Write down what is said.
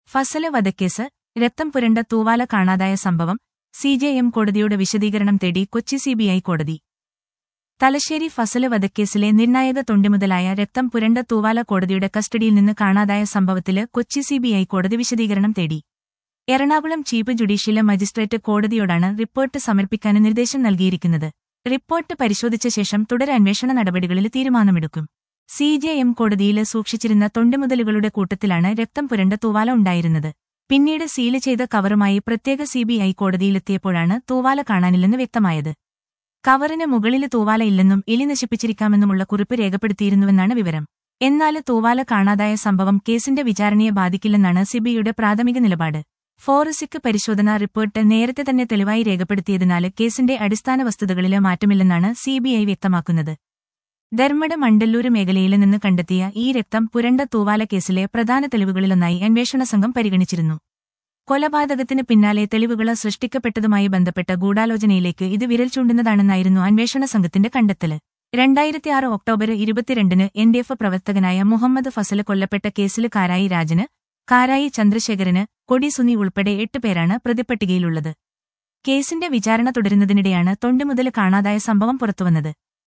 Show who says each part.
Speaker 1: ഫസല് വധക്കേസ് രക്തം പുരണ്ട തൂവാല കാണാതായ സംഭവം സി ജെ എം കോടതിയോട് വിശദീകരണം തേടി കൊച്ചി സിബിഐ കോടതി തലശ്ശേരി ഫസല് വധക്കേസിലെ നിർണായക തൊണ്ടിമുതലായ രക്തം പുരണ്ട തൂവാല കോടതിയുടെ കസ്റ്റഡിയിൽ നിന്ന് കാണാതായ സംഭവത്തില് കൊച്ചി സിബിഐ കോടതി വിശദീകരണം തേടി എറണാകുളം ചീഫ് ജുഡീഷ്യൽ മജിസ്ട്രേറ്റ് കോടതിയോടാണ് റിപ്പോർട്ട് സമർപ്പിക്കാൻ നിർദ്ദേശം നൽകിയിരിക്കുന്നത് റിപ്പോർട്ട് പരിശോധിച്ച ശേഷം തുടരന്വേഷണ നടപടികളിൽ തീരുമാനമെടുക്കും സി ജെ എം കോടതിയിൽ സൂക്ഷിച്ചിരുന്ന തൊണ്ടിമുതലുകളുടെ കൂട്ടത്തിലാണ് രക്തം പുരണ്ട തൂവാല ഉണ്ടായിരുന്നത് പിന്നീട് സീല് ചെയ്ത കവറുമായി പ്രത്യേക സിബിഐ കോടതിയിലെത്തിയപ്പോഴാണ് തൂവാല കാണാനില്ലെന്ന് വ്യക്തമായത് കവറിന് മുകളിൽ തൂവാല ഇല്ലെന്നും എലി നശിപ്പിച്ചിരിക്കാമെന്നുമുള്ള കുറിപ്പ് രേഖപ്പെടുത്തിയിരുന്നുവെന്നാണ് വിവരം എന്നാൽ തൂവാല കാണാതായ സംഭവം കേസിന്റെ വിചാരണയെ ബാധിക്കില്ലെന്നാണ് സിബിയുടെ പ്രാഥമിക നിലപാട് ഫോറസിക് പരിശോധനാ റിപ്പോർട്ട് നേരത്തെ തന്നെ തെളിവായി രേഖപ്പെടുത്തിയതിനാൽ കേസിന്റെ അടിസ്ഥാന വസ്തുതകളില് മാറ്റമില്ലെന്നാണ് സിബിഐ വ്യക്തമാക്കുന്നത് ധർമ്മട മണ്ടല്ലൂര് മേഖലയിൽ നിന്ന് കണ്ടെത്തിയ ഈ രക്തം പുരണ്ട തൂവാല കേസിലെ പ്രധാന തെളിവുകളിലൊന്നായി അന്വേഷണ സംഘം പരിഗണിച്ചിരുന്നു കൊലപാതകത്തിന് പിന്നാലെ തെളിവുകൾ സൃഷ്ടിക്കപ്പെട്ടതുമായി ബന്ധപ്പെട്ട ഗൂഢാലോചനയിലേക്ക് ഇത് വിരൽ ചൂണ്ടുന്നതാണെന്നായിരുന്നു അന്വേഷണ സംഘത്തിന്റെ കണ്ടെത്തല് രണ്ടായിരത്തിയാറ് ഒക്ടോബർ ഇരുപത്തിരണ്ടിന് എൻ ഡി എഫ് പ്രവർത്തകനായ മുഹമ്മദ് ഫസല് കൊല്ലപ്പെട്ട കേസിൽ കാരായി രാജന് കാരായി ചന്ദ്രശേഖരന് കൊടി സുനി ഉൾപ്പെടെ എട്ട് പേരാണ് പ്രതിപ്പട്ടികയിലുള്ളത് കേസിന്റെ വിചാരണ തുടരുന്നതിനിടെയാണ് തൊണ്ടിമുതൽ കാണാതായ സംഭവം പുറത്തുവന്നത്